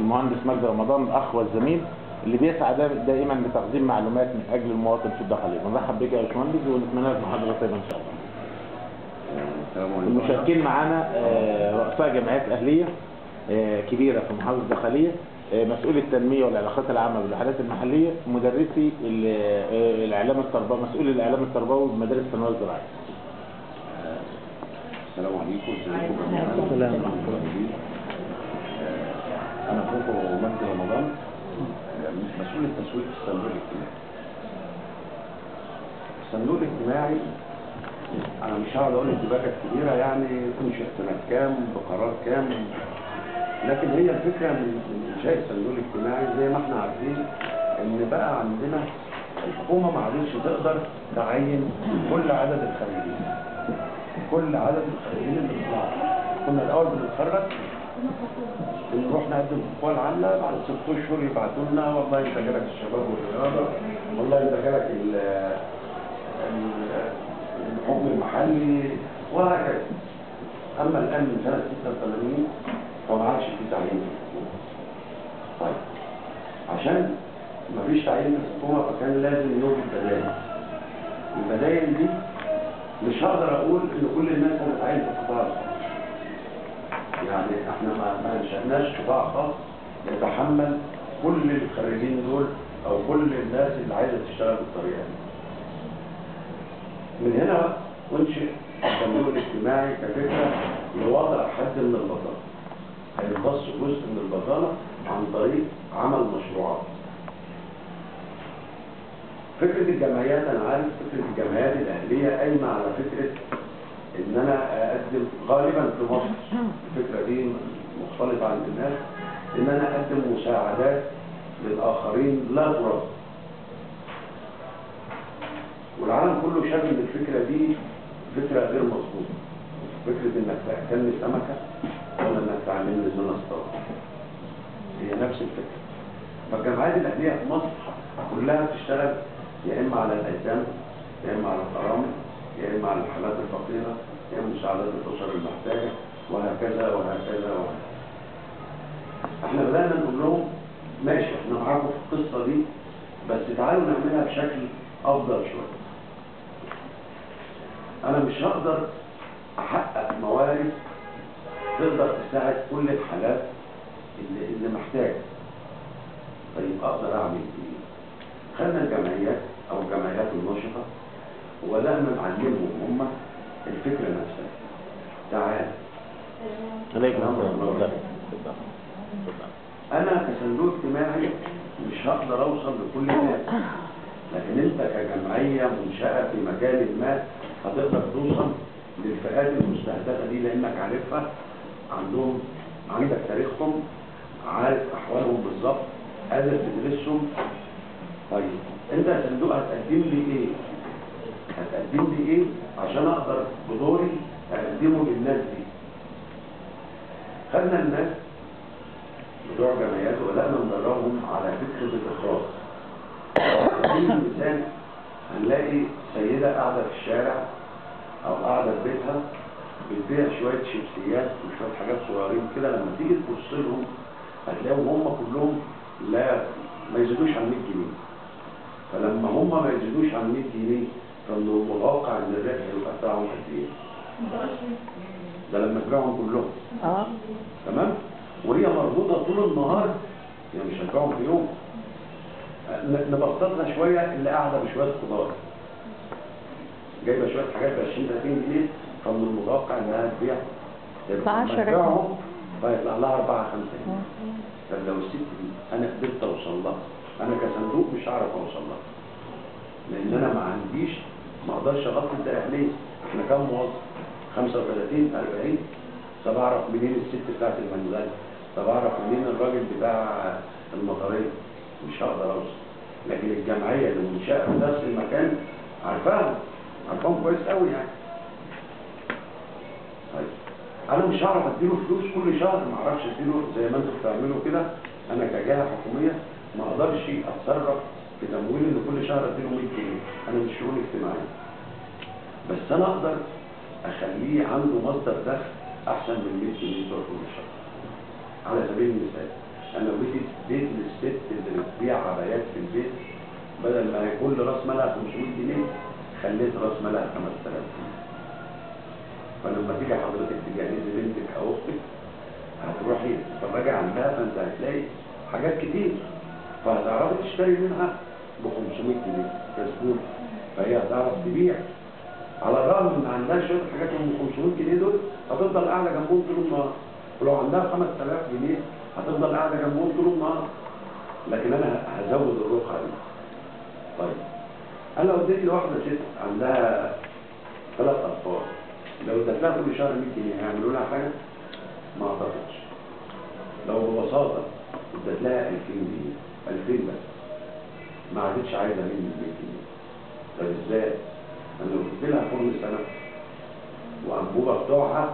المهندس مجدي رمضان الاخ والزميل اللي بيسعى دا- دائما لتقديم معلومات من اجل المواطن في الداخليه بنرحب بك يا باشمهندس ونتمنى لك محاضره طيبه ان شاء الله السلام عليكم المشاركين معانا آه، رؤساء جمعيات اهليه آه، كبيره في المحافظه الداخليه آه، مسؤول التنميه والعلاقات العامه بالوحدات المحليه مدرسي ال- آه، الاعلام التربوي مسؤول الاعلام التربوي بمدارس الثانويه الزراعيه السلام عليكم ازيكم جميعا السلام. ورحمة الله وبركاته. آه، انا اخوكم مجدي رمضان آه، مسؤول التسويق في الصندوق الاجتماعي الصندوق الاجتماعي انا مش هقعد اقول انتباهات كبيره يعني انشئ سنه كام بقرار كام لكن هي الفكره من من انشاء الصندوق الاجتماعي زي ما احنا عارفين ان بقى عندنا الحكومه ما عادتش تقدر تعين كل عدد الخريجين كل عدد الخريجين اللي بيطلعوا كنا الاول بنتخرج نروح نقدم في القوى العامة بعد ست اشهر يبعتوا لنا والله انت جالك الشباب والرياضة والله انت جالك ال- ال- الحكم المحلي وهكذا اما الان من سنة 86 فما عادش في تعيين في الحكومة طيب عشان ما فيش تعيين في الحكومة فكان لازم يوجد بدائل البدائل دي مش هقدر اقول ان كل الناس هتتعين في القطاع الخاص يعني احنا ما ما انشأناش قطاع خاص يتحمل كل الخريجين دول او كل الناس اللي عايزه تشتغل بالطريقه دي. من هنا بقى انشئ الصندوق الاجتماعي كفكره لوضع حد من البطاله. هيمتص جزء من البطاله عن طريق عمل مشروعات. فكره الجمعيات انا عارف فكره الجمعيات الاهليه قايمه على فكره ان انا اقدم غالبا في مصر الفكره دي مختلطه عند الناس ان انا اقدم مساعدات للاخرين لا ترد والعالم كله شاف ان الفكره دي فكره غير مظبوطه فكره انك تاكلني سمكه ولا انك تعملني ان انا اصطاد هي نفس الفكره فالجمعيات الاهليه في مصر كلها بتشتغل يا اما على الايتام يا اما على الارامل يا اما على الحالات الفقيره يا اما مساعدات الاسر المحتاجه وهكذا وهكذا وهكذا احنا بدانا نقول لهم ماشي احنا معاكم في القصه دي بس تعالوا نعملها بشكل افضل شويه انا مش هقدر احقق موارد تقدر تساعد كل الحالات اللي, اللي محتاجه طيب اقدر اعمل ايه خدنا الجمعيات او الجمعيات النشطه وبدانا نعلمهم هم الفكره نفسها تعال عليكم السلام السلام ورحمة الله. اتفضل. اتفضل. انا كصندوق اجتماعي مش هقدر اوصل لكل الناس لكن انت كجمعيه منشاه في مجال ما هتقدر توصل للفئات المستهدفه دي لانك عارفها عندهم عندك تاريخهم عارف احوالهم بالظبط قادر تدرسهم طيب انت يا صندوق هتقدم لي ايه؟ هتقدم لي ايه عشان اقدر بدوري اقدمه للناس دي خدنا الناس بتوع جمعيات وبدأنا ندربهم على فكرة الإخراج. على سبيل المثال هنلاقي سيدة قاعدة في الشارع أو قاعدة في بيتها بتبيع شوية شيبسيات وشوية حاجات صغيرين كده لما تيجي تبص لهم هتلاقيهم هم كلهم لا ما يزيدوش عن 100 جنيه. فلما هم ما يزيدوش عن 100 جنيه فمن المتوقع إن الربح يبقى بتاعهم قد إيه؟ ده لما تبيعهم كلهم. اه تمام وهي مربوطه طول النهار يعني مش هتبيعهم في يوم ن- نبسطنا شويه اللي قاعده بشويه خضار جايبه شويه حاجات ب 20 30 جنيه فمن المتوقع انها تبيع ب 10 تبيعهم فيطلع لها 4 5 جنيه طب لو الست دي انا قدرت اوصل لها انا كصندوق مش هعرف اوصل لها لان انا ما عنديش ما اقدرش اغطي الدقهليه احنا كام موظف 35 40 طب اعرف منين الست بتاعت المنزل طب اعرف منين الراجل بتاع المطريه مش هقدر اوصل لكن الجمعيه اللي منشاه في نفس المكان عارفاهم عارفاهم كويس قوي يعني طيب انا مش هعرف اديله فلوس كل شهر ما اعرفش اديله زي ما انتوا بتعملوا كده انا كجهه حكوميه ما اقدرش اتصرف في تمويل ان كل شهر اديله 100 جنيه انا مش شؤون اجتماعيه بس انا اقدر اخليه عنده مصدر دخل احسن من 100 جنيه بتوع كل شهر على سبيل المثال انا لو بدل ما هي كل راس مالها 500 جنيه خليت راس مالها 5000 جنيه فلما تيجي حضرتك تجهزي بنتك او اختك هتروحي تتفرجي عندها فانت هتلاقي حاجات كتير فهتعرفي تشتري منها ب 500 جنيه كسبون فهي هتعرف تبيع على الرغم ان عندها شويه حاجات من 500 جنيه دول هتفضل قاعده جنبهم طول النهار ولو عندها 5000 جنيه هتفضل قاعده جنبهم طول النهار لكن انا هزود الرقعه دي طيب انا لو اديت لواحده ست عندها ثلاث اطفال لو اديت لها كل شهر 100 جنيه هيعملوا لها حاجه؟ ما اعتقدش لو ببساطه اديت لها 2000 جنيه 2000 بس ما عادتش عايزه مني 100 جنيه طب ازاي؟ انا لو جبت لها فرن سمك وانبوبه بتوعها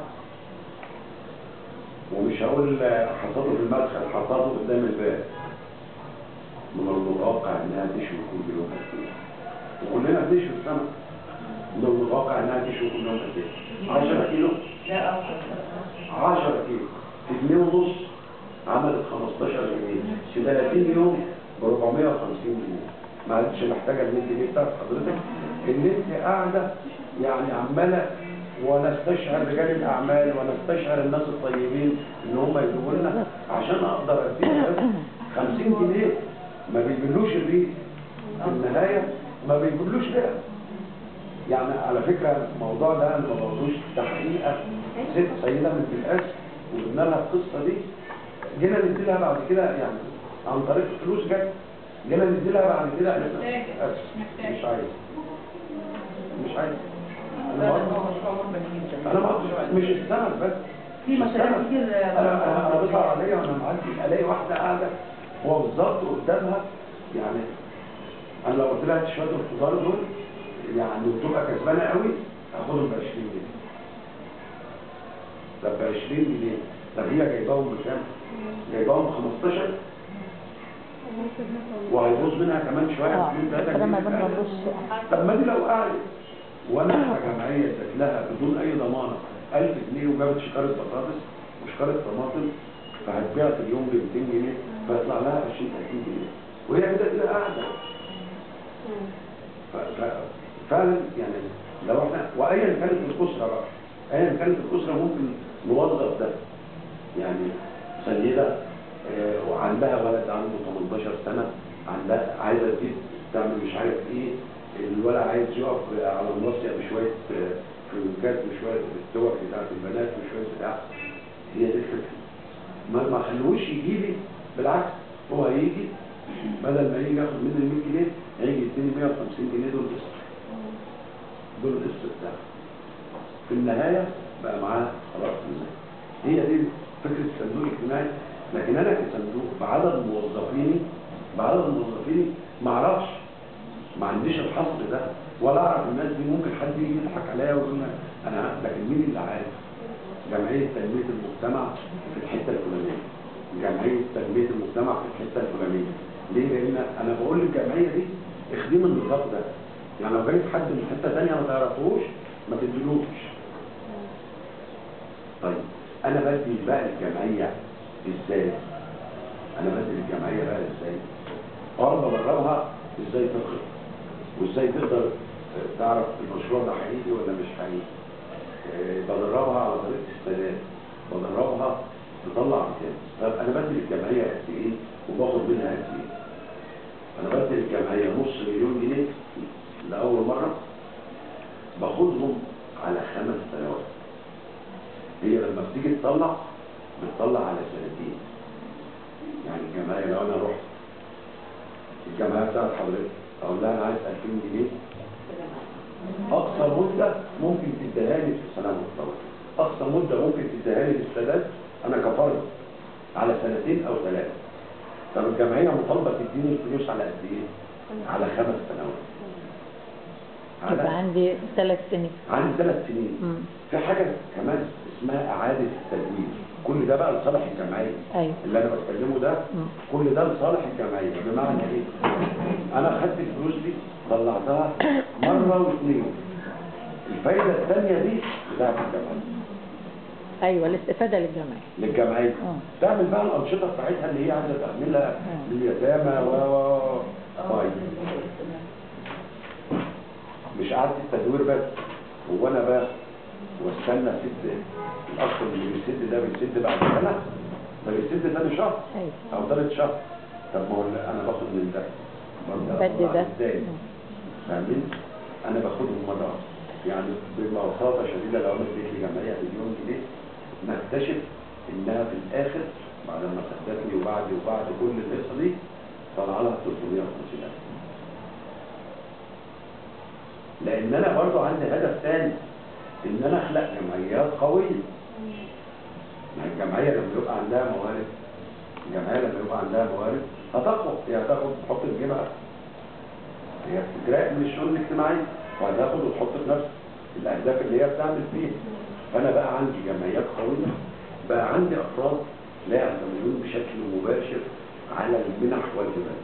ومش هقول حطيته في المدخل حطيته قدام الباب من المتوقع انها تشوي كل يوم قد ايه وكلنا بنشوي السمك من المتوقع انها تشوي كل يوم قد ايه 10 كيلو لا أكتر 10 كيلو في جنيه ونص عملت 15 جنيه في 30 يوم ب 450 جنيه ما عادش محتاجه ال 100 جنيه بتاعت حضرتك ان انت قاعده يعني عماله ونستشعر رجال الاعمال ونستشعر الناس الطيبين ان هم يجيبوا لنا عشان اقدر اديها بس 50 جنيه ما بيجيبلوش الريق في النهايه ما بيجيبلوش رئه يعني على فكره الموضوع ده انا ما باخدوش ده حقيقه ست سيده من القاس وجبنا لها القصه دي جينا ندي لها بعد كده يعني عن طريق فلوس جت جينا ندي لها بعد كده قالت لا، محتاجة. آسف، محتاجة. مش عايز مش عايز لا انا ده ما هو مشروع مربح جدا انا ما مش السمك بس في مش مشاريع السمك. كتير انا انا انا بيطلع عليا وانا معدي الاقي واحده قاعده هو بالظبط قدامها يعني انا لو قلت لها هات شويه الخضار دول يعني وتبقى كسبانه قوي هاخدهم ب 20 جنيه طب ب 20 جنيه طب هي جايباهم بكام؟ جايباهم ب 15 وهيبوظ منها كمان شويه اه 2 3 كده ما جنيه بنبص طب ما دي لو قعدت وانا كجمعيه اديت لها بدون اي ضمانه 1000 جنيه وجابت شكاره بطاطس وشكاره طماطم فهتبيع في اليوم ب 200 جنيه فيطلع لها 20 30 جنيه وهي كده كده قاعده ف- ف- فعلا يعني لو احنا وايا كانت الاسره بقى ايا كانت الاسره ممكن نوظف ده يعني سيده آه، وعندها ولد عنده 18 سنه عندها عايزه تجيب تعمل مش عارف ايه الولد عايز يقف على الناصيه بشويه آه، فلوكات وشويه التوك بتاعت البنات وشويه بتاع هي دي الفكره ما ما خلوش يجي لي بالعكس هو هيجي بدل ما يجي ياخد مني ال 100 جنيه هيجي يديني 150 جنيه دول قسط دول القسط بتاعه في النهايه بقى معاه خلاص المال. هي دي فكره الصندوق الاجتماعي لكن انا كصندوق بعدد موظفيني بعدد موظفيني ما اعرفش ما عنديش الحصر ده ولا اعرف الناس دي ممكن حد يجي يضحك عليا ويقول لي انا لكن مين اللي عارف جمعيه تنميه المجتمع في الحته الفلانيه جمعيه تنميه المجتمع في الحته الفلانيه ليه لان انا بقول للجمعيه دي اخدمي النطاق ده يعني لو جايب حد من حته ثانيه ما تعرفوش ما تديلوش طيب انا بدي بقى الجمعيه ازاي انا بدي الجمعيه بقى ازاي برضه بدربها ازاي تقرا وازاي تقدر آه، تعرف المشروع ده حقيقي ولا مش حقيقي آه، بدربها على طريقه السداد بدربها تطلع كتاب طب انا بدي للجمعيه قد ايه وباخد منها قد ايه انا بدي للجمعيه نص مليون جنيه لاول مره باخدهم على خمس سنوات هي لما بتيجي تطلع بتطلع على سنتين يعني الجمعيه لو انا رحت الجمعيه بتاعت حضرتك اقول لها انا عايز 2000 جنيه اقصى مده ممكن تديها لي في السنه المفترضه اقصى مده ممكن تديها لي للسداد انا كفرد على سنتين او ثلاثه طب الجمعيه مطالبه تديني الفلوس على قد ايه؟ على خمس سنوات يبقى على عندي ثلاث سنين عندي ثلاث سنين مم. في حاجه كمان اسمها اعاده التدوير كل ده بقى لصالح الجمعيه ايوه اللي انا بتكلمه ده مم. كل ده لصالح الجمعيه بمعنى ايه؟ انا خدت الفلوس دي طلعتها مره واثنين الفايده الثانيه دي بتاعت الجمعيه ايوه الاستفاده للجمعيه للجمعيه مم. تعمل بقى الانشطه بتاعتها اللي هي عايزه تعملها مم. لليتامى و و- طيب مش قعدة التدوير بس هو انا بقى واستنى ست الاخ اللي بيسد ده بيسد بعد سنه ده بيسد تاني شهر ايوه او ثالث شهر طب ما هو لا، انا باخد من ده برضه بدي أطلع ده. ازاي مم. فاهمين انا باخدهم مره واحدة. يعني ببساطه شديده لو انا اديت لي جمعيه مليون جنيه نكتشف انها في الاخر بعد ما سدتني وبعد وبعد كل القصه دي طلع لها 350000 لان انا برضو عندي هدف ثاني ان انا اخلق جمعيات قويه ما هي الجمعيه لما يبقى عندها موارد الجمعيه لما يبقى عندها موارد هتقوى هي هتاخد تحط في جيبها هي بتجراء من الشؤون الاجتماعيه وهتاخد وتحط في نفس الاهداف اللي هي بتعمل فيها فانا بقى عندي جمعيات قويه بقى عندي افراد لا يعتمدون بشكل مباشر على المنح والهبات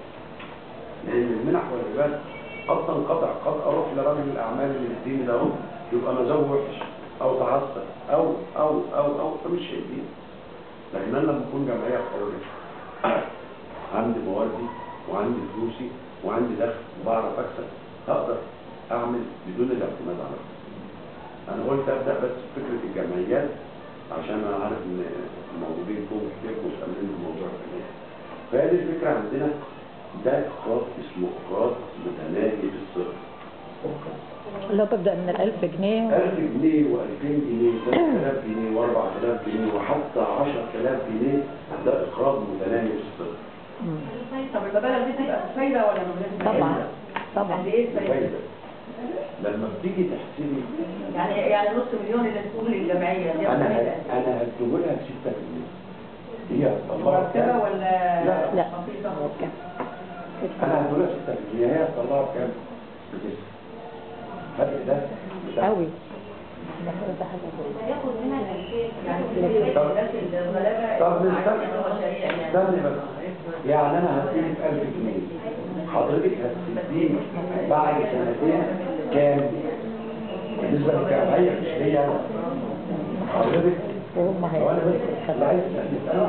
لان المنح والهبات قد تنقطع قد اروح لراجل الاعمال اللي بيديني ده اهو يبقى مزاجه وحش او تعصب او او او او فمش شايفين لكن انا لما اكون جمعيه قويه عندي مواردي وعندي فلوسي وعندي دخل وبعرف اكسب اقدر اعمل بدون الاعتماد على نفسي. انا قلت ابدا بس بفكره الجمعيات عشان انا عارف ان الموجودين فوق كتير مهتمين بالموضوع ده فهذه الفكره عندنا ده اقراض اسمه اقراض متناهي بالصفر اللي هو ببدأ من الألف جنيه 1000 جنيه و2000 جنيه 3000 جنيه و4000 جنيه وحتى 10000 جنيه ده اقراض متناهي بالصفر مم. طب المبالغ دي تبقى بفايدة ولا من غير فايدة؟ طبعا طبعا قد ايه الفايدة؟ فايدة لما بتيجي تحسبي يعني يعني نص مليون اللي تقول للجمعية دي انا فايدة. ه- انا هديهولها ب 6 جنيه هي هتطلعها مرتبة بكام؟ ولا لا. لا. بسيطة؟ انا هديهولها ب 6 جنيه هي هتطلعها بكام؟ بتسعة الفرق ده بتاع قوي المفروض ده حاجة كويسة. ياخد منها الألفين يعني لكن- طب- الناس الغلابة طب عايزين نستنى يعملوا مشاريع يعني. استني بس يعني انا هديك 1000 جنيه حضرتك هتديني بعد سنتين كام؟ بالنسبة للجمعية مش ليا انا حضرتك وهم لو انا بس هيخلوا عايز اسالك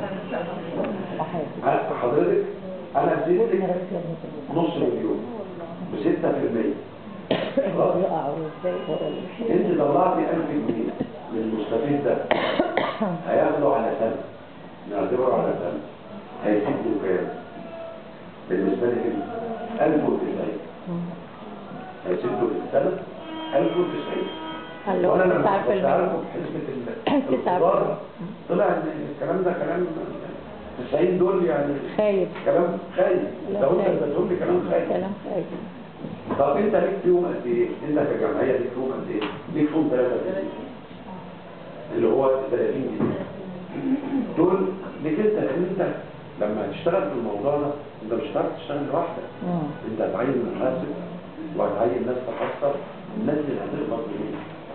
وهيخلوا أنا- حضرتك انا اديتك نص مليون ب 6% خلاص يقعوا ازاي ورا ال- انت طلعتي 1000 جنيه من المستفيد ده هياخده على سنه نعتبره على سنه هيسيبه كام؟ بالنسبه لك انت 1090 مم. هيسيبه في السنه 1090 قال له وانا لما تسعة في كنت عارف المية حسبه ال- تسعة في الخضار المية. طلع ان الكلام ده كلام 90 دول يعني خايب كلام خايف لا لو انت خايب. بتقول لي كلام خايف كلام خايب طب انت ليك فيهم قد ايه؟ انت كجمعيه ليك فيهم قد ايه؟ ليك فيهم 3 جنيه اللي هو 30 جنيه دول ليك انت لان انت لما هتشتغل في الموضوع ده انت مش هتعرف تشتغل لوحدك مم. انت هتعين محاسب وهتعين ناس تحصل الناس دي هتقبض منين؟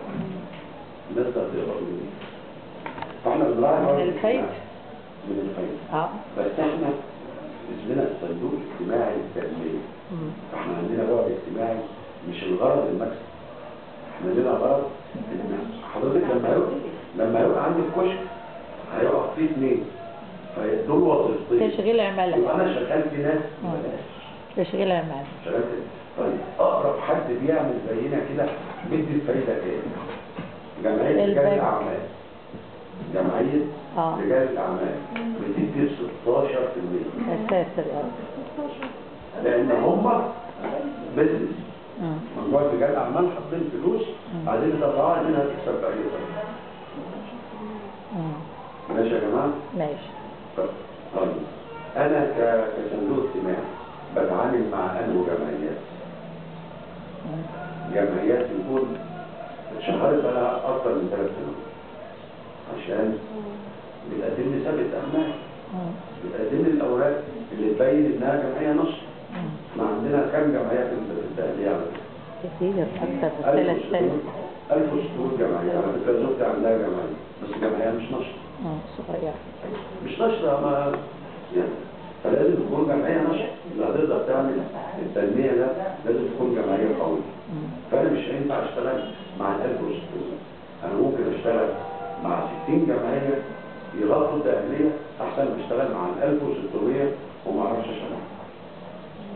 الناس دي هتقبض منين؟ فاحنا بنراعي من برضه الفايدة. من الفايدة اه بس احنا اسمنا الصندوق الاجتماعي للتنميه مم. احنا عندنا بعد اجتماعي مش الغرض المكسب احنا لنا غرض ان حضرتك لما يبقى لما يبقى عندك كشك هيقف فيه اثنين فدول وظيفتين تشغيل يبقى عمالة انا شغال في ناس مم. بلاش تشغيل عمالة شغال في طيب اقرب حد بيعمل زينا كده بدي الفايده كام؟ جمعيه رجال البنك. الاعمال جمعيه اه رجال الاعمال بتدي 16% يا ساتر يا رب لان هم بزنس مم. مجموعه رجال اعمال حاطين فلوس مم. عايزين يطلعوها منها تكسب باي طريقه مم. ماشي يا جماعه ماشي طيب طيب. انا ك- كصندوق اجتماعي بتعامل مع انه جمعيات مم. جمعيات يكون اتشهرت بقى اكتر من ثلاث سنوات عشان بتقدم لي ثابت اعمال مم. بتقدم لي الاوراق اللي تبين انها جمعيه نشر مم. احنا عندنا كام جمعيه في التأهيلية على فكرة؟ كتير أكتر من ثلاث سنين ألف وستون جمعية على فكرة زوجتي عندها جمعية بس جمعية مش نشر مم. صغير مش نشرة ما يعني فلازم تكون جمعية نشر اللي هتقدر تعمل التنمية ده لازم تكون جمعية قوية مم. فأنا مش هينفع أشتغل مع الألف وستون أنا ممكن أشتغل مع ستين جمعية يغطوا التأهيلية أحسن ما أشتغل مع الألف وستمية وما أعرفش أشتغل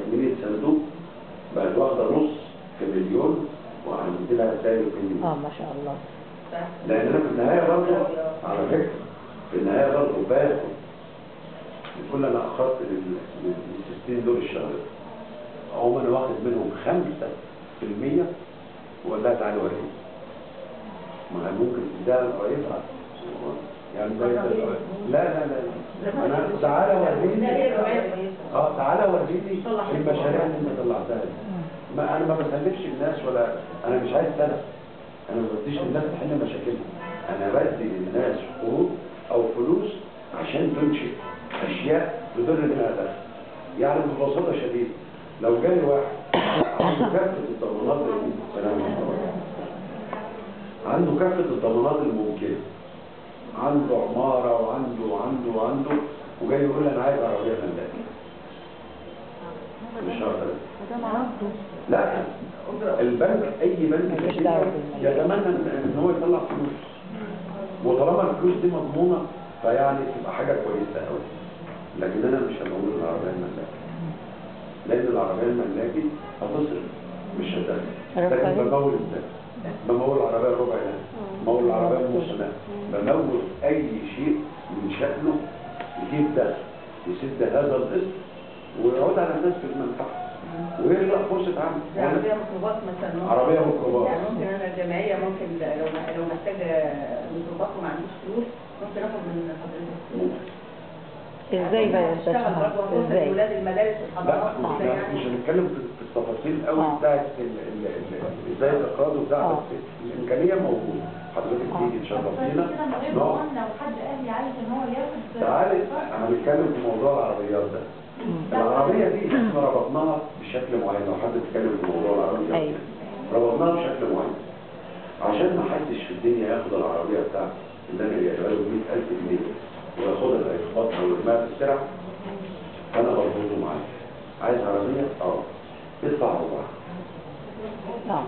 تكمله صندوق بقت واخده نص في مليون وعملت لها سعر في مليون اه ما شاء الله لان انا في النهايه برضه على فكره في النهايه برضه باخد كل انا اخدت لل- للستين دول الشهر هم انا واخد منهم خمسة في المية وقال لها تعالى وريني ما هي ممكن ده قريبها يعني ده ده لا لا لا لا انا تعالى وريني اه تعالى وريني المشاريع اللي انت طلعتها دي. ما انا ما بسلفش الناس ولا انا مش عايز سلف انا ما بديش الناس تحل مشاكلها انا بدي للناس قروض او فلوس عشان تنشئ اشياء تضر منها دخل يعني ببساطه شديده لو جالي واحد عنده كافه الضمانات الممكنه سلام عليكم. عنده كافه الضمانات الممكنه عنده عماره وعنده وعنده وعنده وجاي يقول لي انا عايز عربيه ملاكي مش هقدر لا البنك اي بنك ملوش كبير دعوة بالمال. يتمنى ان إن هو يطلع فلوس وطالما الفلوس دي مضمونه فيعني تبقى حاجه كويسه قوي لكن انا مش هقول العربيه الملاكي لان العربيه الملاكي هتصرف مش هتدخل لكن رفاهية. بمول ازاي بمول العربيه ربع نقل بمول العربيه نص نقل بمول اي شيء من شكله يجيب دخل يسد هذا القسط ويعود على الناس في المنفعه ويخلق فرصه عمل زي عربية ميكروباص مثلا ممكن- عربية ميكروباص. يعني ممكن انا الجمعية ممكن لو لو محتاجة ميكروباص وما عنديش فلوس ممكن اخد من حضرتك فلوس ازاي بقى يا استاذ اشتغل شمال برضه وأوصل ازاي لولاد المدارس لا والحضانات مش وكده يعني مش هنتكلم في في التفاصيل قوي آه. بتاعت ال- ال- ال- ازاي الاقراض وبتاع آه. بس الامكانيه موجوده حضرتك تيجي تشرفينا نقعد لو حد قال لي عايز ان هو ياخد تعالي هنتكلم في موضوع العربيات ده العربيه دي احنا ربطناها بشكل معين لو حد اتكلم في موضوع العربيات أيوة. ربطناها بشكل معين عشان ما حدش في الدنيا ياخد العربيه بتاعتي اللي انا جايبها له ب 100000 جنيه وياخدها يخبطها ويرميها في السرعه انا بربطه معايا عايز عربيه اه ادفع ربع اه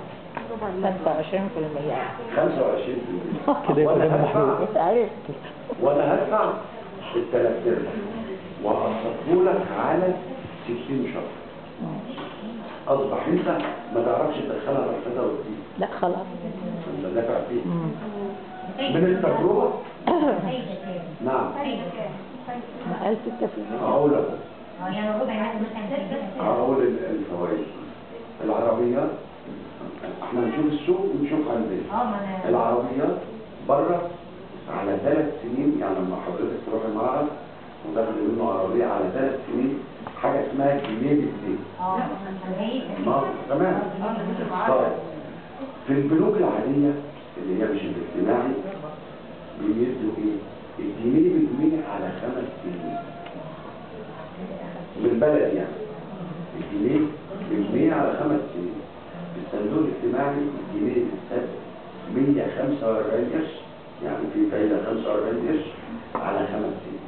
25% 25% كده يبقى وانا ده هدفع انت عرفت وانا هدفع الثلاث ارباع وهقسطه لك على 60 شهر اصبح انت ما تعرفش تدخلها رفضها وتجيب لا خلاص انت دافع فيه مم. من التجربه نعم ما قال 6% هقول لك يعني ربع يعني مثلا هقول ال- الفوائد العربيات احنا نشوف السوق ونشوف عندنا اه ما انا العربيات بره على ثلاث سنين يعني لما حضرتك تروح المعرض وتاخد منه عربيه على ثلاث سنين حاجه اسمها جنيه بالدين اه هي ما تمام طيب في البنوك العاديه اللي هي مش الاجتماعي بيدوا ايه؟ الجنيه بالجنيه على خمس سنين بالبلد يعني الجنيه بالجنيه على خمس سنين في الصندوق الاجتماعي الجنيه بالسد 145 قرش يعني في فايده 45 قرش على خمس سنين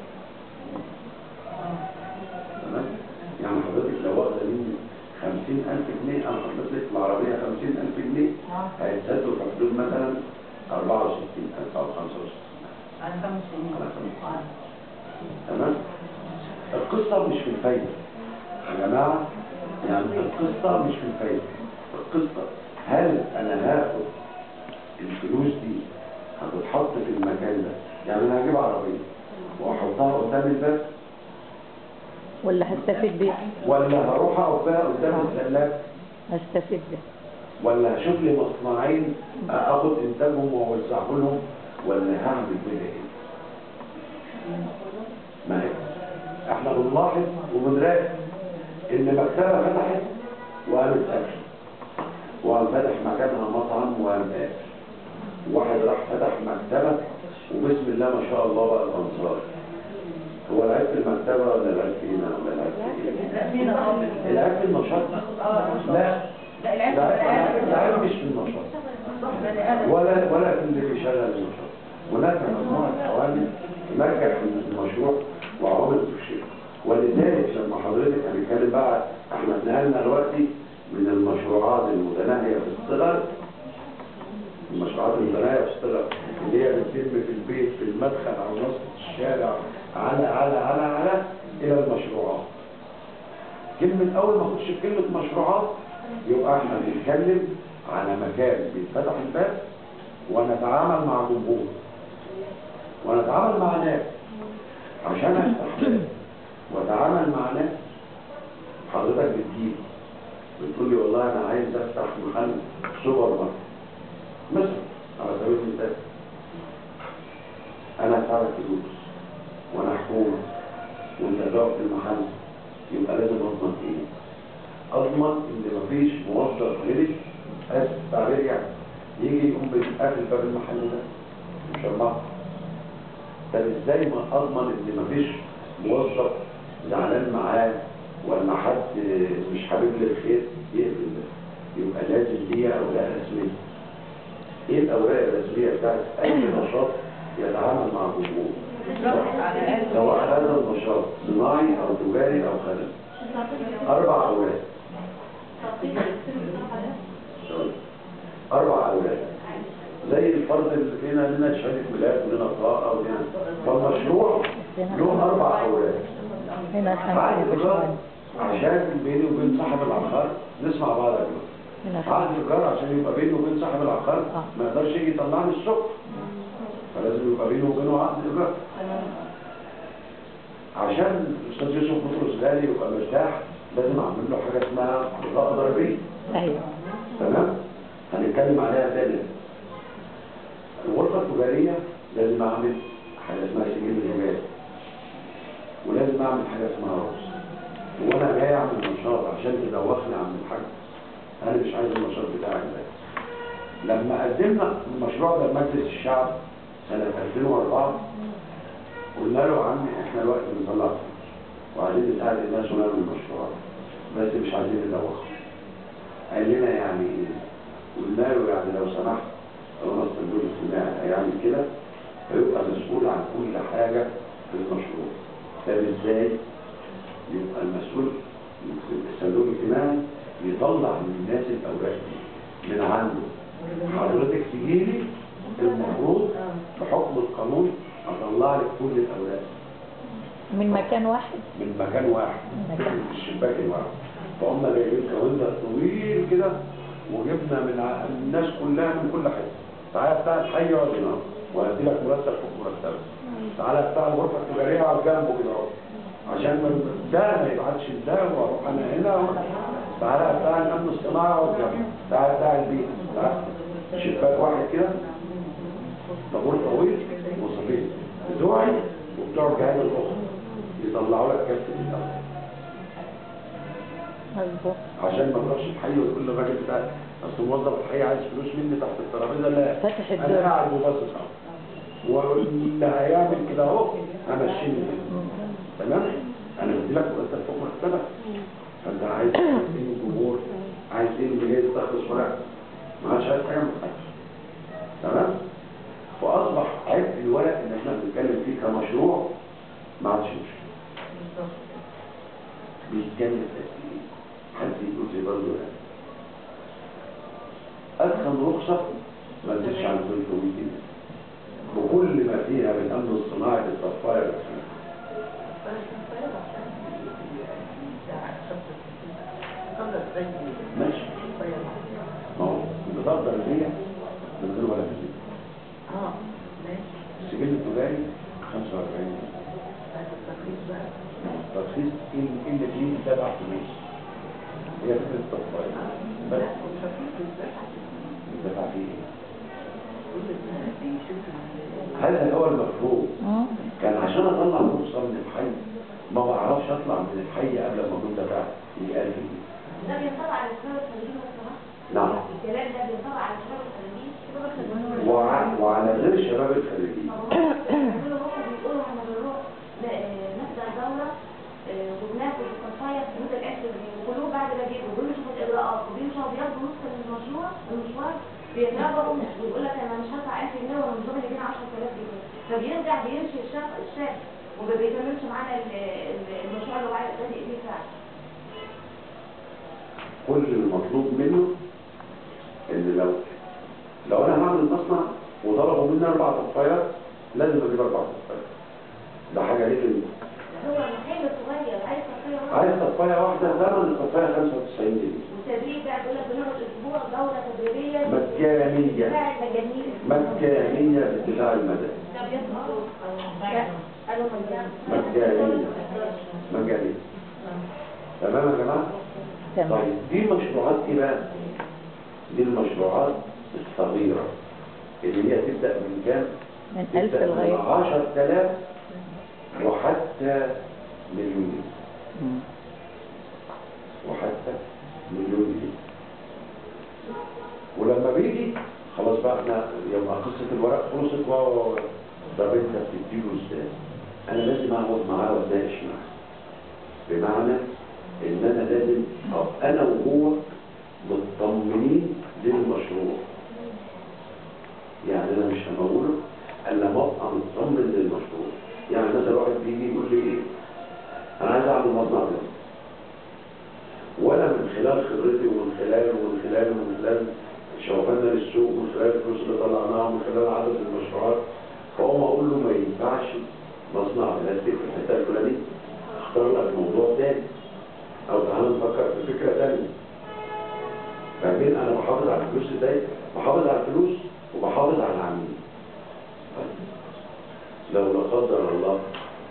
تمام يعني حضرتك لو واخده مني 50000 جنيه انا حطيت لك في العربيه 50000 جنيه هيتسدوا في حدود مثلا 64000 او 65000 على خمس سنين على خمس تمام القصة مش في الفايدة يا جماعة يعني القصة مش في الفايدة القصة هل أنا هاخد الفلوس دي هتتحط في المكان ده يعني أنا هجيب عربية وأحطها قدام الباب ولا هستفيد بيه ولا هروح أقف بها قدام السلاك هستفيد بيه ولا هشوف لي مصنعين اخد انتاجهم واوزعه لهم ولا هعمل بيها ايه؟ ما هي احنا بنلاحظ وبنراقب ان مكتبه فتحت وقامت قافله وقام فتح مكانها مطعم وقام قافل واحد راح فتح مكتبه وبسم الله ما شاء الله بقى الانصار هو العيب في المكتبه ولا العيب فينا ولا العيب في ايه؟ لا فينا اه العيب في النشاط اه لا لا العيب لا بني آدم. العيب مش في النشاط صح بني ادم ولا ولا في اللي بيشغل النشاط هناك مجموعة عوامل تنجح المشروع وعوامل تفشله ولذلك لما حضرتك هنتكلم بقى احنا اتنقلنا دلوقتي من المشروعات المتناهية في الصغر المشروعات المتناهية في الصغر اللي هي بتتم في البيت في المدخل او نص الشارع على على على على الى المشروعات كلمة أول ما أخش في كلمة مشروعات يبقى احنا بنتكلم على مكان بيتفتح الباب ونتعامل مع جمهور ونتعامل مع ناس عشان افتح باب واتعامل مع ناس حضرتك بتجيب بتقول لي والله انا عايز افتح محل سوبر ماركت مثلا على سبيل المثال انا هدفع لك فلوس وانا حكومه وانت هتقف في المحل يبقى لازم اضمن ايه؟ اضمن ان مفيش موظف غيري اسف تعبير يعني يجي يقوم بيقفل باب المحل ده مش الله طب ازاي ما اضمن ان مفيش موظف زعلان معاه ولا حد مش حابب لي الخير يقفل ده يبقى لازم ليها اوراق رسميه ايه الاوراق الرسميه بتاعت اي نشاط يتعامل مع جمهور بالظبط على الاقل سواء هذا النشاط صناعي او تجاري او خدمي اربع اوراق سوري. اربع اوراق زي الفرد اللي فينا لنا شهاده ميلاد ولنا بطاقه ولنا فالمشروع له اربع اوراق هنا عقد خمسة ايجار بشوان عشان بيني وبين صاحب العقار نسمع بعض يا جماعه هنا عقد خمسة ايجار عشان يبقى بيني وبين صاحب العقار آه. ما يقدرش يجي يطلعني الصبح فلازم يبقى بينه وبينه عقد ايجار عشان الاستاذ يوسف بطرس غالي يبقى مرتاح لازم اعمل له حاجه اسمها بطاقه ضريبيه أيوه تمام هنتكلم عليها تاني الغرفه التجاريه لازم اعمل حاجه اسمها سجل تجاري ولازم اعمل حاجه اسمها رخص وانا جاي اعمل نشاط عشان تدوخني عن الحاج انا مش عايز النشاط بتاعك ده لما قدمنا المشروع ده لمجلس الشعب سنه 2004 قلنا له يا عمي احنا الوقت بنطلع فلوس وعايزين نساعد الناس ونعمل مشروع بس مش عايزين ندوخ قال لنا يعني ايه؟ قلنا له يعني لو سمحت طالما الصندوق الاجتماعي هيعمل كده هيبقى مسؤول عن كل حاجه في المشروع طب ازاي؟ يبقى المسؤول في الصندوق الاجتماعي يطلع من الناس الاوراق دي من عنده حضرتك تجيلي المفروض بحكم القانون اطلع لك كل الاوراق من مكان واحد من مكان واحد من مكان من الشباك الواحد فقمنا جايبين كاوندر طويل كده وجبنا من ع- الناس كلها من كل حته تعالى بتاع الحي اقعد هنا وهدي لك مرتب فوق مرتبك تعالى بتاع الغرفه التجاريه على جنبه كده اهو عشان ما ده ما يبعتش ده واروح انا هنا تعالى بتاع الامن الصناعي اقعد جنبه تعالى بتاع البيت تعالى شباك واحد كده طابور طويل وصفين بتوعي وبتوع الجهات الاخرى يطلعوا لك كارت الاول مظبوط عشان ما تروحش الحي وتقول للراجل بتاع اصل موظف الحي عايز فلوس مني تحت الترابيزه لا فاتح انا الدرج. قاعد وباصص اهو واللي هيعمل كده اهو همشيني كده تمام انا بدي لك مرتب فوق مرتبك فانت عايز ايه من الجمهور عايز ايه من جاي تخلص ورق ما عادش عايز حاجه من حاجه تمام فاصبح عبء الورق اللي احنا بنتكلم فيه كمشروع ما عادش مشكله بيتكلم قد ايه حد يقول لي برضه يعني ادخل رخصه ما تزيدش عن 300 جنيه بكل ما فيها من امن الصناعي للطفايه والكلام ماشي ما هو البطاقه الضريبيه من غير ولا جنيه اه ماشي السجل التجاري 45 جنيه الترخيص إن- اللي فيه سبع فلوس هي فكره الطفايه بس دفع فيه ايه؟ هذا هو المفهوم مم. كان عشان اطلع فرصه من الحي ما بعرفش اطلع من الحي قبل ما اكون دفعت 1000 جنيه ده بينطبق على الشباب الخارجيين والصراحة نعم الكلام ده بينطبق على الشباب الخارجيين الشباب الخارجيين وع- وعلى غير الشباب الخارجيين بيقولوا هم بيقولوا احنا بنروح ن- نحضر دورة آه، وبناخد الصفاية في حدود العشر وكلهم بعد ما بيجوا بيمشوا في الإجراءات وبيمشوا بياخدوا نص المشروع المشوار بيتراجعوا ويقول لك أنا مش هدفع 1000 جنيه وأنا مش ضامن يدينا 10000 جنيه فبيرجع بيمشي الشاب الشاب وما بيكملش معانا ال- ال- المشروع اللي هو عايز بادئ فيه فعلا كل المطلوب منه ان لو لو انا هعمل مصنع وطلبوا مني اربع طفايات لازم اجيب اربع طفايات ده حاجه ليك انت هو محل حمل صغير عايز تصفيه واحدة. عايز تصفية واحدة ثمن التصفية 95 جنيه والتدريب بقى بيقول لك بنقعد اسبوع دوره تدريبيه مجانية بتاع المجانين مجانية بالدفاع المدني ده بيطلع لا قالوا مجاني مجانية مجانية تمام يا جماعة؟ تمام طيب دي مشروعات ايه بقى؟ دي المشروعات الصغيرة اللي هي تبدأ من كام؟ من ألف تبدأ من لغاية 10000 وحتى مليون مم. وحتى مليون جنيه ولما بيجي خلاص بقى احنا يبقى قصة الورق خلصت و و- و- طب انت بتديله ازاي؟ انا لازم اقعد معاه واتناقش معاه بمعنى ان انا لازم ابقى انا وهو مطمنين للمشروع يعني انا مش هموله الا ما ابقى مطمن للمشروع يعني مثلا واحد بيجي يقول لي ايه انا عايز اعمل مصنع ده ولا من خلال خبرتي ومن خلال ومن خلال ومن خلال شوفنا للسوق ومن خلال الفلوس اللي طلعناها ومن خلال عدد المشروعات فهم اقول له ما ينفعش مصنع بلاستيك في الحته الفلانيه اختار لك موضوع تاني او تعالى نفكر في فكره تانيه فاهمين انا بحافظ على الفلوس ازاي؟ بحافظ على الفلوس وبحافظ على العميل طيب. لو لا قدر الله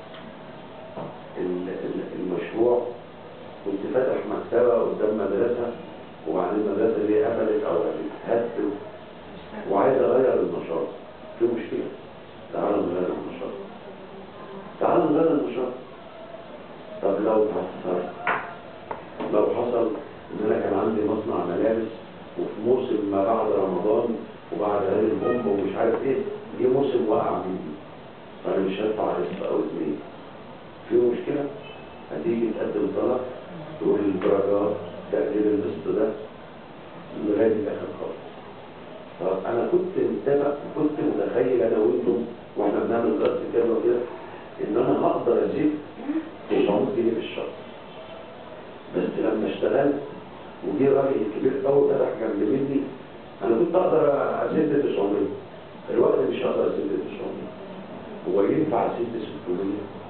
ال- ال- المشروع كنت فاتح مكتبة قدام مدرسة وبعدين المدرسة دي قفلت أو هتهد وعايز أغير النشاط في مشكلة تعال نغير النشاط تعال نغير النشاط طب لو اتعثرت لو حصل إن أنا كان عندي مصنع ملابس وفي موسم ما بعد رمضان وبعد عيد الأم ومش عارف إيه جه موسم وقع مني فأنا مش هدفع قسط أو اتنين في مشكلة هتيجي تقدم طلب تقول الدرجات تقدير القسط ده لغاية الآخر خالص طب أنا كنت متابع كنت متخيل أنا وأنتم وإحنا بنعمل دراسة كده وكده إن أنا هقدر أزيد 900 جنيه في الشهر بس لما اشتغلت وجي راجل كبير قوي فتح جنب مني أنا كنت أقدر أسد 900 الوقت مش هقدر أسد 900 هو ينفع أسد 600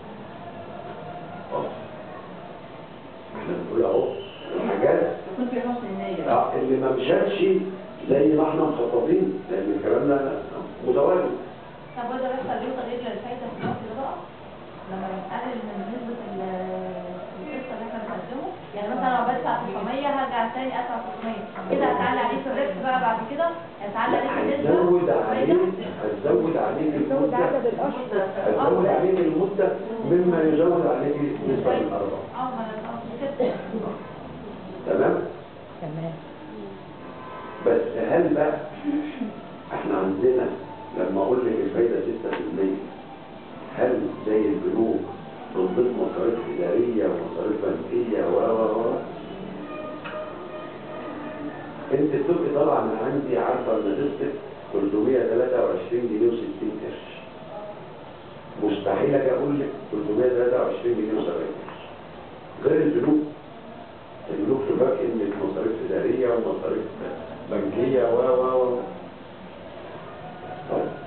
اه احنا بنقول اهو الحاجات يكون في حسن النية اه اللي ما مشاتش زي ما احنا مخططين لان الكلام ده متواجد طب وده بيحصل يوصل ايه للفايده في الوقت ده بقى؟ لما نقلل من نسبه ال- القسط اللي احنا بنقدمه يعني مثلا لو بدفع 900 هرجع تاني ادفع 600 كده هتعلي عليه في الربح بقى بعد كده هتعلي عليه في النسبه هتزود عليك الفايدة. هتزود عليك زود المدة عدد الأشهر هتزود عليك المدة مما يزود عليك نسبة الأرباح اه ما انا قصدي كده تمام تمام بس هل بقى احنا عندنا لما اقول لك الفايدة 6% هل زي البنوك تنضيف مصاريف إدارية ومصاريف بنكية و و و انت بتبقي طالعة من عندي عارفة ان نسبة 323 جنيه و60 قرش مستحيل اجي اقول لك 323 جنيه و70 قرش غير البنوك البنوك تبقى ان مصاريف اداريه ومصاريف بنكيه و و و طيب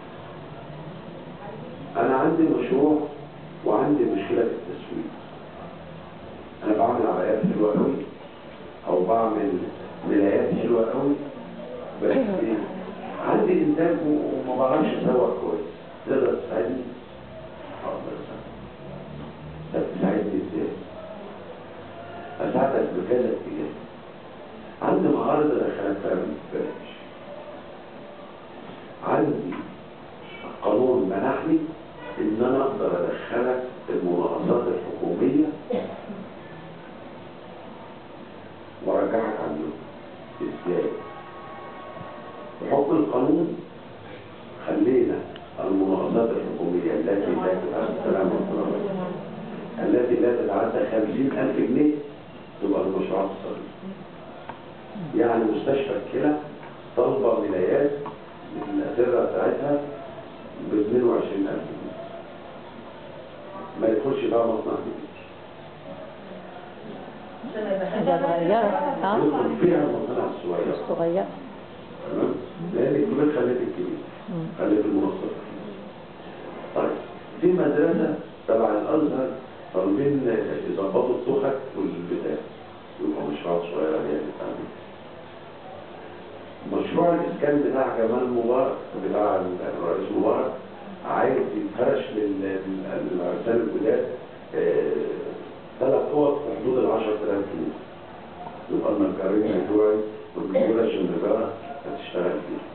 انا عندي مشروع وعندي مشكله في التسويق انا بعمل عبايات حلوه قوي او بعمل ملايات حلوه قوي بس إيه؟ عندي انتاج و- وما بعرفش اسوق كويس تقدر تساعدني؟ اقدر اساعدك طب تساعدني ازاي؟ أساعدك بكذا اتجاه عندي معارض أدخلك فيها ببلاش عندي قانون منحني إن أنا أقدر أدخلك المناقصات الحكومية وأرجعك عنهم إزاي؟ بحكم القانون خلينا المناقصات الحكومية التي لا تتعدى السلام والسلام التي لا تتعدى خمسين ألف جنيه تبقى المشروعات الصغيرة يعني مستشفى الكلى طالبة ولايات الأسرة بتاعتها ب 22000 جنيه ما يدخلش بقى مصنع جديد عشان ما يبقى حاجة صغيرة اه يدخل فيها المصانع الصغيرة صغيرة تمام لأن الكبير خليت الكبير مم. خليت المنصف طيب في مدرسة تبع الأزهر طالبين يظبطوا التخت والبتاع يبقى مشروع صغير يعني بتاع مشروع الإسكان بتاع جمال مبارك بتاع الرئيس مبارك عايز يتفرش لل- لل- للعرسان الجداد ثلاث اوض في حدود ال 10000 جنيه يبقى النجارين بتوعي والدكتورة الشنجارة هتشتغل فيه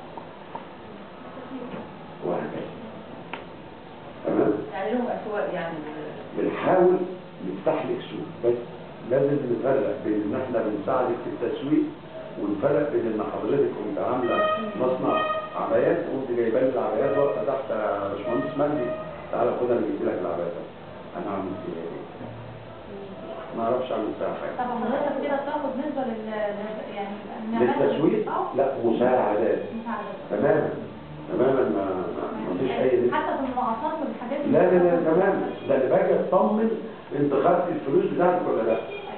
وهكذا تمام يعني لهم اسواق يعني بنحاول نفتح لك سوق بس لازم نفرق بين ان احنا بنساعدك في التسويق ونفرق بين ان حضرتك كنت عامله مصنع عبايات وانت جايبه لي العبايات واقفه تحت يا باشمهندس مجدي تعالى خد انا جبت لك العبايات انا عملت فيها ايه؟ ما اعرفش اعمل فيها حاجه طب حضرتك كده بتاخد نسبة لل لل- يعني نعملها- للتسويق اه لا مساعدات مساعدة تماما تماما ما ما ما فيش اي نسبة. حتى في المناقصات والحاجات دي لا لا لا تماما ده اللي باجي اطمن انت خدت الفلوس بتاعتك ولا لا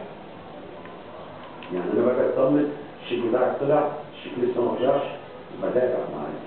يعني انا باجي اطمن الشيك بتاعك طلع الشيك لسه ما طلعش بتابع معاك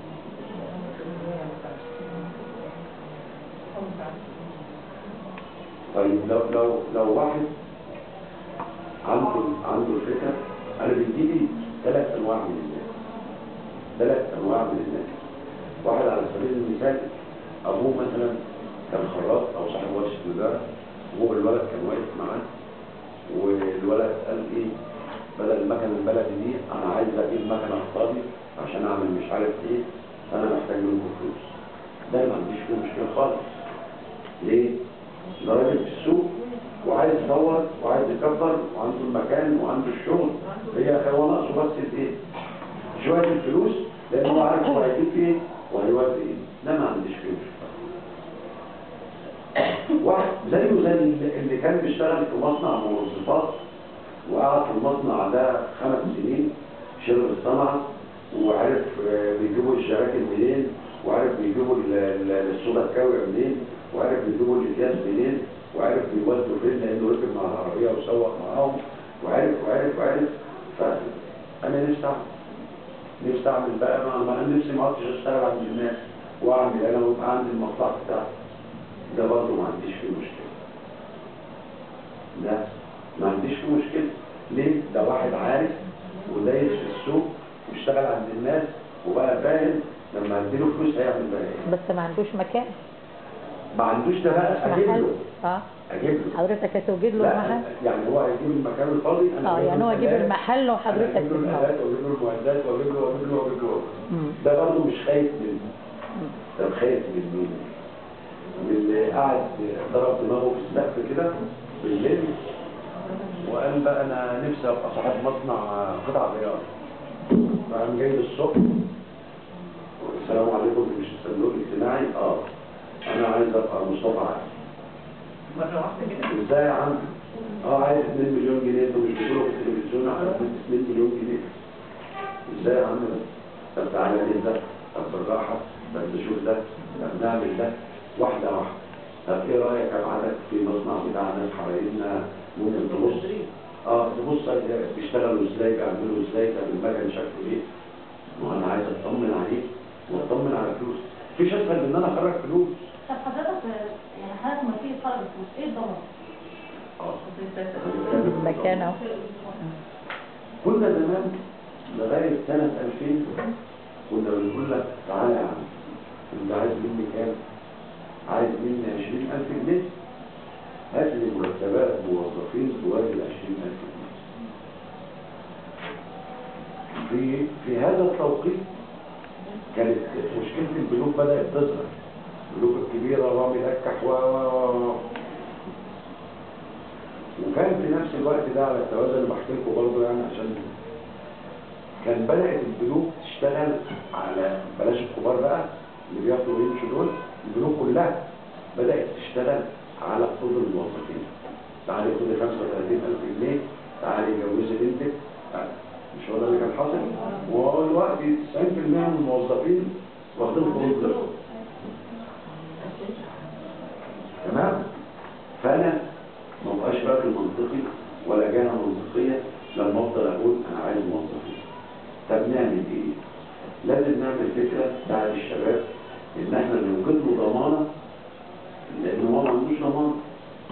طيب لو لو لو واحد عنده عنده الفكره انا بيجيلي ثلاث انواع من الناس ثلاث انواع من الناس واحد على سبيل المثال ابوه مثلا كان خراط او صاحب ورشه تجاره وهو الولد كان واقف معاه والولد قال ايه بدل المكنه البلدي دي انا عايز اجيب مكنه اقتصادي عشان اعمل مش عارف ايه انا محتاج منكم فلوس ده ما عنديش فيه مشكله خالص ليه؟ ده راجل في السوق وعايز يدور وعايز يكبر وعنده المكان وعنده الشغل هي هو ناقصه بس الايه؟ شويه الفلوس لان هو عارف هو هيجيب ايه وهيودي ايه ده ما عنديش فيه مشكله واحد زيه زي اللي اللي كان بيشتغل في مصنع منظفات وقعد في المصنع ده خمس سنين شرب الصنعة وعرف آه، بيجيبوا الشراكل منين وعرف بيجيبوا ال- ال- الصودا الكاوية منين وعرف بيجيبوا الاكياس منين وعرف بيودوا فين لانه ركب مع العربية وسوق معاهم وعرف وعرف وعرف فانا نفسي اعمل نفسي اعمل بقى ما ما انا نفسي ما اقعدش اشتغل عند الناس واعمل انا ويبقى عندي المصلحة بتاعتي ده برضه ما عنديش فيه مشكلة ده ما عنديش فيه مشكلة ليه؟ ده واحد عارف ودايس في السوق واشتغل عند الناس وبقى فاهم لما اديله فلوس هيعمل بقى ايه بس ما عندوش مكان ما عندوش ده بقى اجيب محل له اه اجيب له حضرتك هتوجد له لا محل يعني هو هيجيب المكان الفاضي انا اه أجيب يعني له هو يجيب الآلات، المحل أنا وحضرتك اجيب له تسمعه الالات واجيب له المعدات واجيب له واجيب له واجيب له مم. ده برضه مش خايف من طب خايف من مين؟ من اللي قاعد ضرب دماغه في السقف كده بالليل وقال بقى انا نفسي ابقى صاحب مصنع قطع غيار فقام جاي الصبح السلام عليكم ده مش الصندوق الاجتماعي اه انا عايز ابقى مصطفى علي مرة واحدة كده ازاي يا عم اه عايز 2 مليون جنيه انتوا مش بتقولوا في التلفزيون عايز 2 مليون جنيه ازاي يا عم ده طب تعالى نبدا طب بالراحه طب نشوف ده طب نعمل ده واحده واحده طب ايه رايك ابعتك في مصنع بتاع ناس حبايبنا ممكن تبص اه تبص بيشتغلوا ازاي بيعملوا ازاي طب المكن شكله ايه ما انا عايز اطمن عليه واطمن على فلوس مفيش اسهل من ان انا اخرج فلوس طب حضرتك يعني حضرتك لما تيجي تطلب الفلوس ايه الضمان؟ اه مكان اهو كنا زمان لغاية سنة 2000 كنا بنقول لك تعالى يا عم انت عايز مني كام؟ عايز مني 20000 جنيه هات لي مرتبات موظفين توازي 20000 جنيه في في هذا التوقيت كانت مشكلة البنوك بدأت تظهر البنوك الكبيرة رامي لكح و و و و وكان في نفس الوقت ده على التوازن اللي بحكي لكم برضه يعني عشان كان بدأت البنوك تشتغل على بلاش الكبار بقى اللي بياخدوا ويمشوا دول البنوك كلها بدأت تشتغل على حقوق الموظفين تعالي خدي 35000 جنيه تعالي جوزي بنتك تعالي. مش هو ده اللي كان حاصل وهو دلوقتي 90% من الموظفين واخدين قروض دول تمام فانا ما بقاش راجل منطقي ولا جهه منطقيه لما افضل اقول انا عايز موظفين طب نعمل ايه؟ لازم نعمل فكره بتاعت الشباب ان احنا نوجد له ضمانه لان هو ما عندوش ضمانه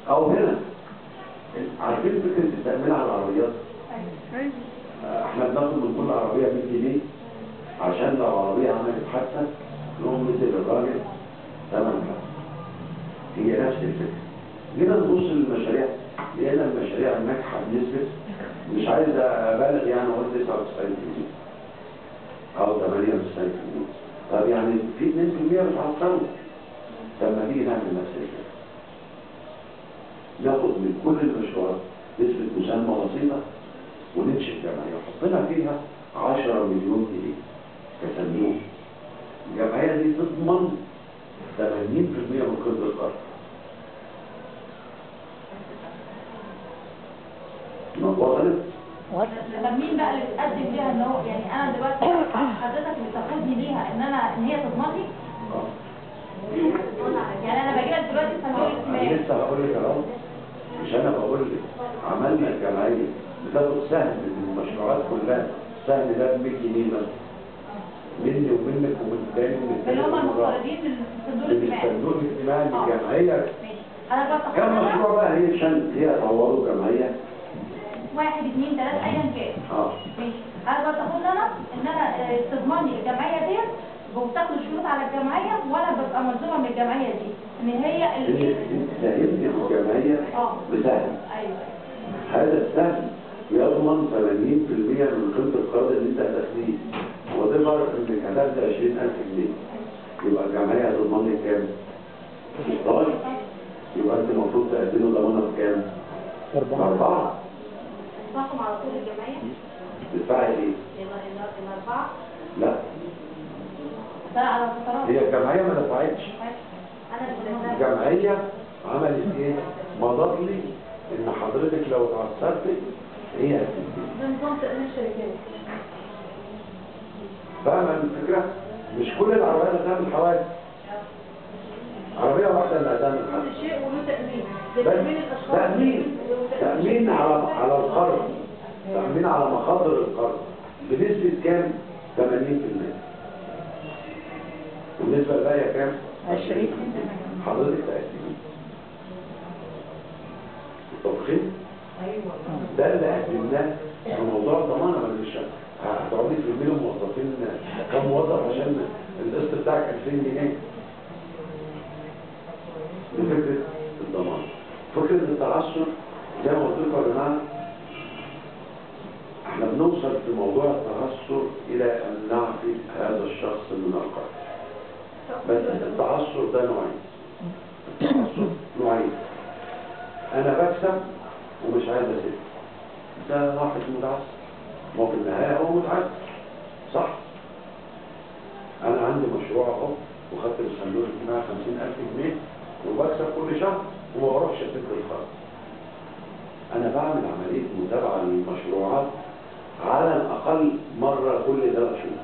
او هنا عارفين فكره التامين على العربيات آه، احنا بناخد من كل عربيه 100 جنيه عشان لو عربيه عملت حادثه نقوم ندي للراجل ثمن حادثه هي نفس الفكره جينا نبص للمشاريع لقينا المشاريع الناجحه بنسبه مش عايز ابالغ يعني اقول 99% او 98% طب يعني في 2% بتعطلوا طب ما تيجي نعمل نفس الفكره ناخد من كل المشروعات نسبة مساهمة بسيطة وننشئ جمعية وحطينا فيها 10 مليون جنيه كصندوق الجمعية دي تضمن 80% من قدر القرض وصلت طب مين بقى اللي بتقدم ليها ان هو يعني انا دلوقتي حضرتك اللي تاخدني ليها ان انا ان هي تضمن لي يعني انا باجي لك دلوقتي صندوق انا اجتماعي لسه هقول لك اهو مش انا بقول لك عملنا الجمعيه بتاخد سهم من المشروعات كلها السهم ده ب 100 جنيه مثلا مني ومنك ومن الثاني ومن الثاني اللي هم ومن الرابع. المقترضين من الصندوق من الاجتماعي الصندوق الاجتماعي للجمعيه ماشي انا بقى كم تاخدها مشروع بقى هي عشان هي طوروا جمعيه واحد اثنين ثلاثة ايا كان اه ماشي انا بقى تاخد انا ان انا آه، تضمن لي الجمعيه ديت وبتاخد شروط على الجمعيه وانا ببقى ملزومه من الجمعيه دي ان هي اللي انت ساهمت في الجمعيه اه بسهم ايوه هذا السهم يضمن 80% من قيمه القرض اللي انت هتاخديه وتظهر انك هتاخد 20000 جنيه يبقى الجمعيه هتضمن لك كام؟ 16 يبقى انت المفروض تقدمه ضمانه بكام؟ باربعه تحكم على طول الجمعيه تدفعي ايه؟ الاربعه لا ده على فترات هي الجمعيه ما دفعتش انا اللي الجمعيه عملت ايه؟ مضت لي ان حضرتك لو اتعثرتي هي هتدي ده نظام تأمين الشركات فاهمة الفكرة؟ مش كل العربيات هتعمل حوادث عربية واحدة اللي هتعمل حوادث كل شيء وله تأمين بس لتأمين الأشخاص تأمين تأمين على على القرض تأمين على مخاطر القرض بنسبة كام؟ 80% بالنسبة للباقية كام؟ عشرين. حضرتك تقدمين التضخيم ده اللي قدمناه في موضوع الضمانة ما مش هتقعدي ترمي له موظفين كم موظف عشان القسط بتاعك 2000 جنيه دي فكرة الضمان فكرة التعثر زي ما قلت لكم يا جماعة احنا بنوصل في موضوع التعثر إلى أن نعفي هذا الشخص من القرض بس التعثر ده نوعين التعثر نوعين أنا بكسب ومش عايز أسيب ده واحد متعثر ما هو في النهاية هو متعثر صح أنا عندي مشروع أهو وخدت الصندوق الاجتماعي 50000 جنيه وبكسب كل شهر وما بروحش أسد القرض أنا بعمل عملية متابعة للمشروعات على الأقل مرة كل ثلاث شهور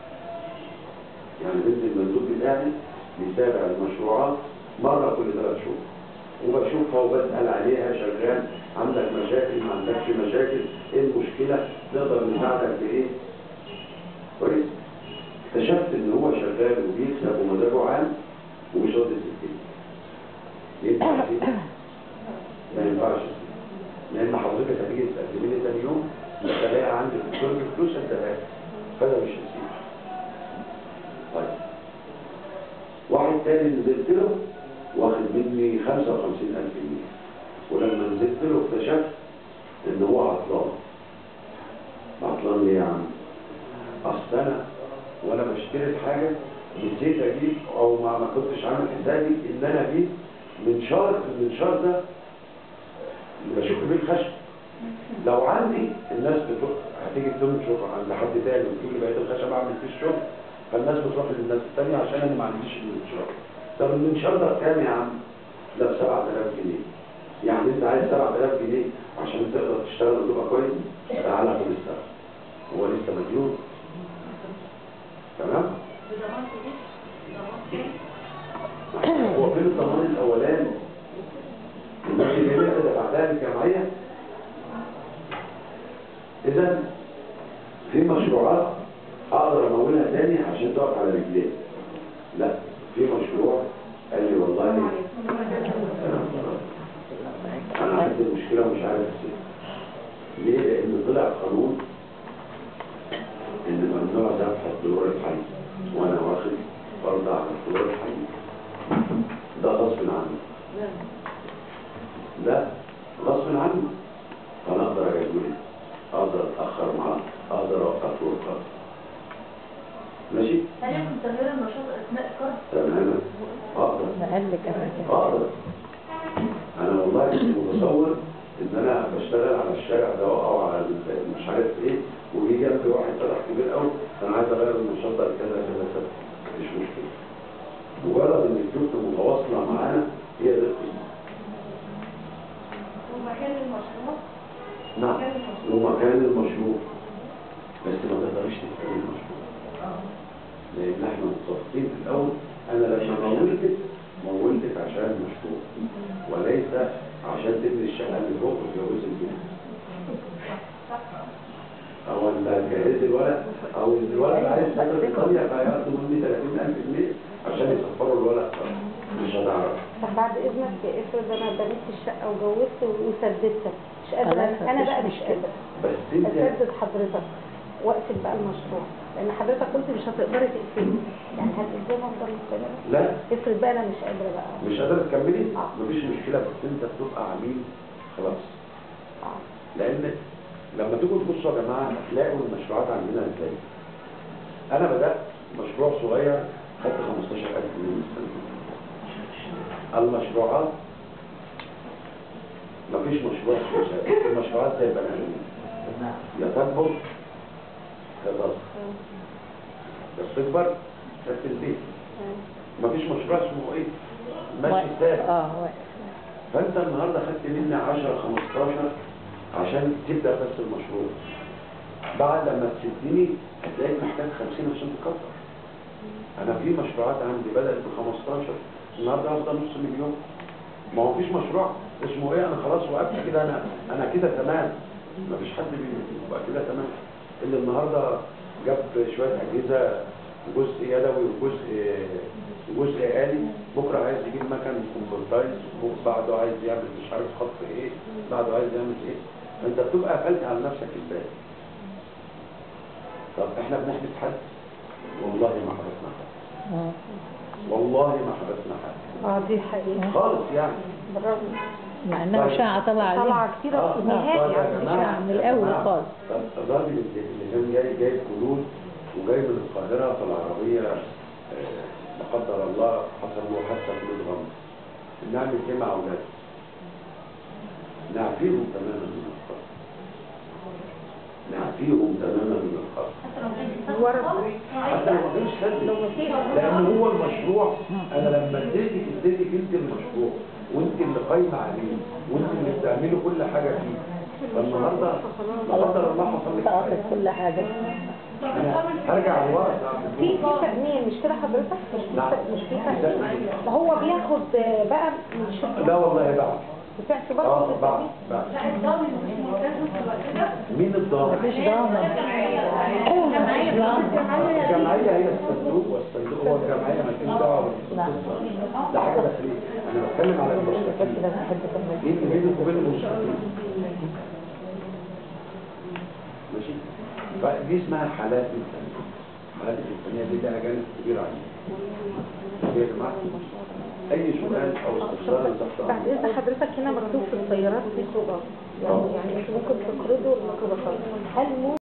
يعني بنت المندوب بتاعي بيتابع المشروعات مرة كل ثلاث شهور وبشوفها وبسأل عليها شغال عندك مشاكل ما عندكش مشاكل ايه المشكلة نقدر نساعدك بايه كويس اكتشفت ان هو شغال وبيكسب ومزاجه عام ومش راضي يسيب ينفع يسيب؟ ما ينفعش يسيب. لان حضرتك هتيجي تقدمي لي تاني يوم مش هلاقي عندي في الدرج فلوس اديها فده مش هسيب طيب واحد تاني نزلت له واخد مني 55000 جنيه ولما نزلت له اكتشفت ان هو عطلان عطلان ليه يا عم؟ اصل انا وانا بشتري الحاجه نسيت اجيب او ما, ما كنتش عامل حسابي ان انا اجيب منشار المنشار ده اللي بشوف بيه الخشب لو عندي الناس بتروح هتيجي تنشر عند حد تاني وتقول لي بقيت الخشب اعمل فيه الشغل فالناس بتروح للناس التانية عشان انا ما عنديش المنشار طب المنشار ده بكام يا عم؟ ده ب 7000 جنيه يعني انت عايز 7000 جنيه عشان تقدر تشتغل وتبقى كويس تعالى خد اشتغل هو لسه مديون تمام؟ هو فين الضمان الاولاني؟ الناس اللي انت دفعتها للجمعيه اذا في مشروعات اقدر امولها تاني عشان تقف على رجلين لا في مشروع قال لي والله عندي مشكله ومش عارف اسيبها ليه؟ لان طلع قانون ان ممنوع ذبح الطيور الحي وانا واخد فرض على الطيور الحي ده غصب عني لا غصب عني فانا اقدر اجبره اقدر اتاخر معاه اقدر اوقف له القرض ماشي هل يمكن تغيير النشاط اثناء القرض؟ تماما اقدر اقل كمان كده. اقدر انا والله كنت متصور ان انا بشتغل على الشارع ده او على ال- مش عارف ايه ويجي جنبي واحد طلع كبير قوي انا عايز اغير النشاط ده لكذا كذا كذا مفيش مشكله مجرد ان الفلوس متواصله معانا هي ده القيمه ومكان المشروع نعم ومكان المشروع بس ما تقدرش تتكلم المشروع لان احنا متفقين في الاول انا لما مولتك مولتك عشان المشروع وليس عشان تبني الشقه اللي فوق وتجوز البنت او ان تجهز الولد او ان الولد عايز يسافر ايطاليا فياخدوا مني 30000 جنيه عشان يسفروا الولد مش هتعرف طب بعد اذنك افرض انا بنيت الشقه وجوزت وسددتها مش قادره خلاص، انا بقى مفيش مش مشكلة. قادره بس انت اسدد حضرتك واقفل بقى المشروع لان حضرتك قلت مش هتقدري تقفلي يعني هل ازاي افضل مستمره لا افرض بقى انا مش قادره بقى مش قادر تكملي آه. مفيش مشكله بس انت بتبقى عميل خلاص آه. لان لما تيجوا تبصوا يا جماعه هتلاقوا المشروعات عندنا ازاي انا بدات مشروع صغير خدت 15000 جنيه من السنه المشروعات مفيش مشروع سوسة. المشروعات زي البني ادمين يا تكبر يا تصغر يا بتكبر يا بتنتهي مفيش مشروع اسمه ايه ماشي واقف. ثابت اه واقف فانت النهارده خدت مني 10 15 عشان تبدا بس المشروع بعد لما تسدني هتلاقيك محتاج 50 عشان تكبر انا في مشروعات عندي بدات ب 15 النهارده واخده نص مليون ما هو فيش مشروع اسمه ايه انا خلاص وقفت كده انا انا كده تمام مفيش حد بيبقى كده تمام اللي النهارده جاب شويه اجهزه جزء يدوي وجزء جزء آلي بكره عايز يجيب مكن كمبيوترايز بعده عايز يعمل مش عارف خط ايه بعده عايز يعمل ايه فانت بتبقى قفلت على نفسك الباب طب احنا بنحبس حد والله ما حبسنا حد آه. والله ما حبسنا حد اه دي حقيقه خالص يعني بالرغم مع انها اشاعه طالعه عليها طلعه كتيره آه، في نهائي طب يا يعني جماعة، إشاعة من يا الأول جماعة، خالص. طب الراجل اللي اللي كان جاي جايب فلوس وجاي من القاهرة في العربية آه، لا قدر الله حصل له حادثة في الغمر نعمل ايه مع أولاده؟ نعفيهم تماما من الخطر نعفيهم تماما من الخطر حتى لو كان ورد. حتى لو ما كانش سلبي لان هو المشروع انا لما اديتك اديتك انت المشروع وانت اللي قايمه عليه وانت اللي بتعملي كل حاجه فيه فالنهارده لا قدر الله حصل لك سقطت حاجه كل حاجه انا هرجع لورا في في تأمين مش كده حضرتك مش في نعم. مش في تأمين ما هو بياخد بقى من الشركة لا والله بعد بتاعته اه برضه بعد بعد لا الضامن مش ملتزم في الوقت ده مين الضامن؟ مفيش ضامن الجمعيه هي الصندوق والصندوق هو الجمعيه ما فيش دعوه بالقصه ده حاجه داخليه انا بتكلم على بس المشتكين لازم حد يكمل ايه اللي بينك وبين المشتكين ماشي فدي اسمها حالات انسانيه حالات الانسانيه دي لها جانب كبير عليها يا جماعه اي سؤال او استفسار تحت بعد امرك اذن حضرتك هنا مكتوب في السيارات في صورة يعني يعني انتوا ممكن تقرضوا الميكروباصات هل ممكن